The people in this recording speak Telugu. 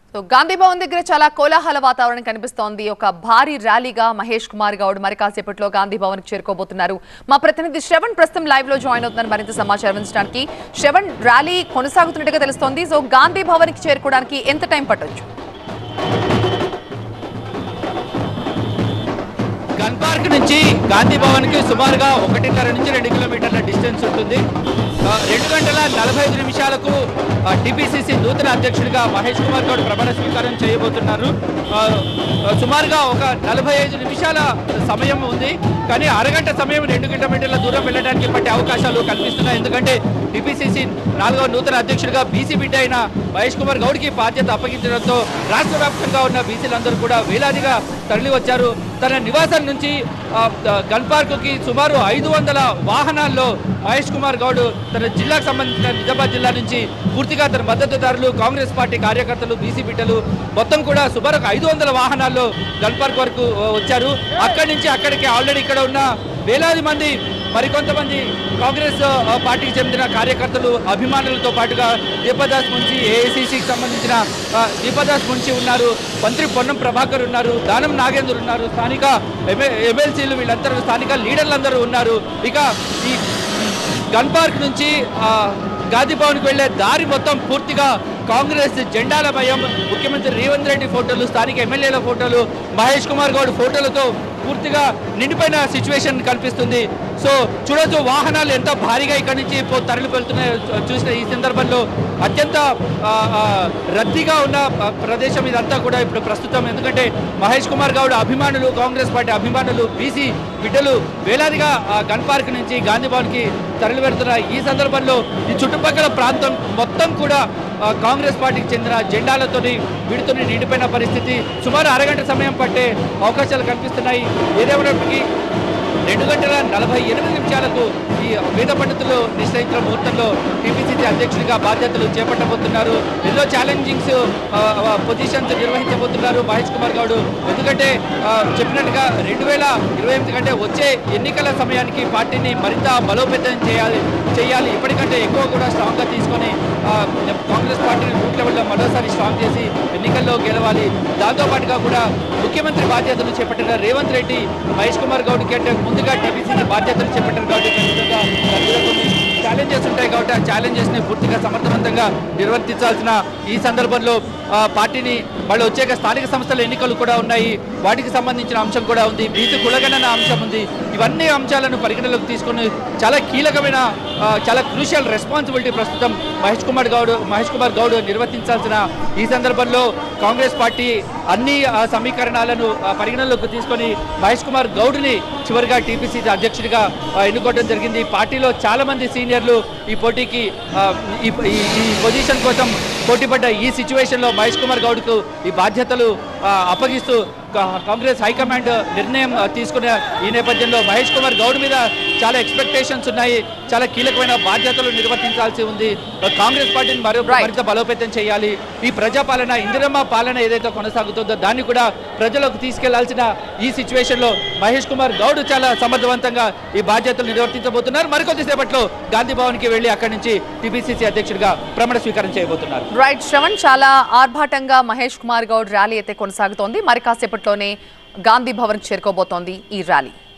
సో గాంధీ భవన్ దగ్గర చాలా కోలాహల వాతావరణం కనిపిస్తోంది ఒక భారీ ర్యాలీగా మహేష్ కుమార్ గౌడ్ మరి కాసేపట్లో గాంధీ భవన్ చేరుకోబోతున్నారు మా ప్రతినిధి శ్రవణ్ ప్రస్తుతం లైవ్ లో జాయిన్ అవుతున్నారు మరింత సమాచారం అందించడానికి శ్రవణ్ ర్యాలీ కొనసాగుతున్నట్టుగా తెలుస్తోంది సో గాంధీ భవన్ కి చేరుకోవడానికి ఎంత టైం పట్టొచ్చు గన్ పార్క్ నుంచి గాంధీ భవన్ కి సుమారుగా ఒకటిన్నర నుంచి రెండు కిలోమీటర్ల డిస్టెన్స్ ఉంటుంది ఆ, రెండు గంటల నలభై ఐదు నిమిషాలకు టిపిసిసి నూతన అధ్యక్షుడిగా మహేష్ కుమార్ గౌడ్ ప్రమాణ స్వీకారం చేయబోతున్నారు ఆ, ఆ, సుమారుగా ఒక నలభై ఐదు నిమిషాల సమయం ఉంది కానీ అరగంట సమయం రెండు కిలోమీటర్ల దూరం వెళ్ళడానికి పట్టే అవకాశాలు కనిపిస్తున్నాయి ఎందుకంటే టిపిసిసి నాలుగవ నూతన అధ్యక్షుడిగా బీసీ బిడ్డ అయిన మహేష్ కుమార్ గౌడ్కి బాధ్యత అప్పగించడంతో రాష్ట్ర వ్యాప్తంగా ఉన్న బీసీలందరూ కూడా వేలాదిగా తరలి వచ్చారు తన నివాసం నుంచి ఆ, ద- గన్ పార్కుకి సుమారు ఐదు వందల వాహనాల్లో మహేష్ కుమార్ గౌడ్ తన జిల్లాకు సంబంధించిన నిజామాబాద్ జిల్లా నుంచి పూర్తిగా తన మద్దతుదారులు కాంగ్రెస్ పార్టీ కార్యకర్తలు బీసీ బిడ్డలు మొత్తం కూడా సుమారు ఒక ఐదు వందల వాహనాల్లో గన్ పార్క్ వరకు ఆ, వచ్చారు అక్కడి నుంచి అక్కడికి ఆల్రెడీ ఇక్కడ ఉన్న వేలాది మంది మరికొంతమంది కాంగ్రెస్ ఆ, పార్టీకి చెందిన కార్యకర్తలు అభిమానులతో పాటుగా దీపదాస్ మున్షి ఏఐసిసికి సంబంధించిన ఆ, దీపదాస్ మున్షి ఉన్నారు మంత్రి పొన్నం ప్రభాకర్ ఉన్నారు దానం నాగేందర్ ఉన్నారు స్థానిక ఎమ్మె- ఎమ్మెల్సీలు వీళ్ళందరూ స్థానిక లీడర్లందరూ ఉన్నారు ఇక ఈ గన్ పార్క్ నుంచి ఆ, గాంధీ భవన్కి వెళ్లే దారి మొత్తం పూర్తిగా కాంగ్రెస్ జెండాల భయం ముఖ్యమంత్రి రేవంత్ రెడ్డి ఫోటోలు స్థానిక ఎమ్మెల్యేల ఫోటోలు మహేష్ కుమార్ గౌడ్ ఫోటోలతో పూర్తిగా నిండిపోయిన సిచ్యువేషన్ కనిపిస్తుంది సో చూడొచ్చు వాహనాలు ఎంత భారీగా ఇక్కడి నుంచి పో- తరలి వెళ్తున్నాయో చూ- చూసిన ఈ సందర్భంలో అత్యంత ఆ, ఆ, రద్దీగా ఉన్న ఆ, ప్రదేశం ఇదంతా కూడా ఇప్పుడు ప్రస్తుతం ఎందుకంటే మహేష్ కుమార్ గౌడ్ అభిమానులు కాంగ్రెస్ పార్టీ అభిమానులు బీసీ బిడ్డలు వేలాదిగా ఆ గన్ పార్క్ నుంచి గాంధీ భవన్కి తరలి వెళ్తున్న ఈ సందర్భంలో ఈ చుట్టుపక్కల ప్రాంతం మొత్తం కూడా ఆ, కాంగ్రెస్ పార్టీకి చెందిన జెండాలతోని వీటితోని నిండిపోయిన పరిస్థితి సుమారు అరగంట సమయం పట్టే అవకాశాలు కనిపిస్తున్నాయి ఏదేమైనప్పటికీ రెండు గంటల నలభై ఎనిమిది నిమిషాలకు ఈ వేద పండితులు నిశ్చయించిన ముహూర్తంలో టీపీసీసీ అధ్యక్షుడిగా బాధ్యతలు చేపట్టబోతున్నారు ఎన్నో ఛాలెంజింగ్స్ పొజిషన్స్ నిర్వహించబోతున్నారు మహేష్ కుమార్ గౌడ్ ఎందుకంటే ఆ, చెప్పినట్టుగా రెండు వేల ఇరవై ఎనిమిది కంటే వచ్చే ఎన్నికల సమయానికి పార్టీని మరింత బలోపేతం చేయాలి చేయాలి ఇప్పటికంటే ఎక్కువ కూడా స్ట్రాంగ్గా తీసుకొని ఆ, కాంగ్రెస్ పార్టీని బూత్ లెవెల్లో మరోసారి స్ట్రాంగ్ చేసి ఎన్నికల్లో గెలవాలి దాంతోపాటుగా కూడా ముఖ్యమంత్రి బాధ్యతలు చేపట్టిన రేవంత్ రెడ్డి మహేష్ కుమార్ గౌడ్ కంటే ముందుగా టీపీసీసీ బాధ్యతలు చేపట్టారు కాబట్టి ఖచ్చితంగా దాని మీద కొన్ని ఛాలెంజెస్ ఉంటాయి కాబట్టి ఆ ఛాలెంజెస్ ని పూర్తిగా సమర్థవంతంగా నిర్వర్తించాల్సిన ఈ సందర్భంలో ఆ, పార్టీని వాళ్ళు వచ్చాక స్థానిక సంస్థల ఎన్నికలు కూడా ఉన్నాయి వాటికి సంబంధించిన అంశం కూడా ఉంది బీసీ కులగణన అంశం ఉంది ఇవన్నీ అంశాలను పరిగణలోకి తీసుకుని చాలా కీలకమైన ఆ, చాలా క్రూషియల్ రెస్పాన్సిబిలిటీ ప్రస్తుతం మహేష్ కుమార్ గౌడ్ మహేష్ కుమార్ గౌడ్ నిర్వర్తించాల్సిన ఈ సందర్భంలో కాంగ్రెస్ పార్టీ అన్ని ఆ, సమీకరణాలను ఆ, పరిగణలోకి తీసుకొని మహేష్ కుమార్ గౌడ్ని చివరిగా టీపీసీ అధ్యక్షుడిగా ఆ, ఎన్నుకోవడం జరిగింది పార్టీలో చాలా మంది సీనియర్లు ఈ పోటీకి ఆ, ఈ ఈ- ఈ పొజిషన్ కోసం పోటీపడ్డ ఈ సిచ్యువేషన్లో మహేష్ కుమార్ గౌడ్కు ఈ బాధ్యతలు ఆ, అప్పగిస్తూ కా- కాంగ్రెస్ హైకమాండ్ నిర్ణయం ఆ, తీసుకున్న ఈ నేపథ్యంలో మహేష్ కుమార్ గౌడ్ మీద చాలా ఎక్స్పెక్టేషన్స్ ఉన్నాయి చాలా కీలకమైన బాధ్యతలు నిర్వర్తించాల్సి ఉంది కాంగ్రెస్ పార్టీని మరో Right. మరింత బలోపేతం చేయాలి ఈ ప్రజాపాలన ఇందిరమ్మ పాలన ఏదైతే కొనసాగుతుందో దాన్ని కూడా ప్రజలకు తీసుకెళ్లాల్సిన ఈ సిచ్యువేషన్ లో మహేష్ కుమార్ గౌడ్ చాలా సమర్థవంతంగా ఈ బాధ్యతలు నిర్వర్తించబోతున్నారు మరికొద్దిసేపట్లో గాంధీ భవన్ కి వెళ్లి అక్కడి నుంచి టీపీసీసీ అధ్యక్షుడిగా ప్రమాణ స్వీకారం చేయబోతున్నారు రైట్ శ్రవణ్ చాలా ఆర్భాటంగా మహేష్ కుమార్ గౌడ్ ర్యాలీ అయితే కొనసాగుతోంది మరి కాసేపట్లోనే గాంధీ భవన్ చేరుకోబోతోంది ఈ ర్యాలీ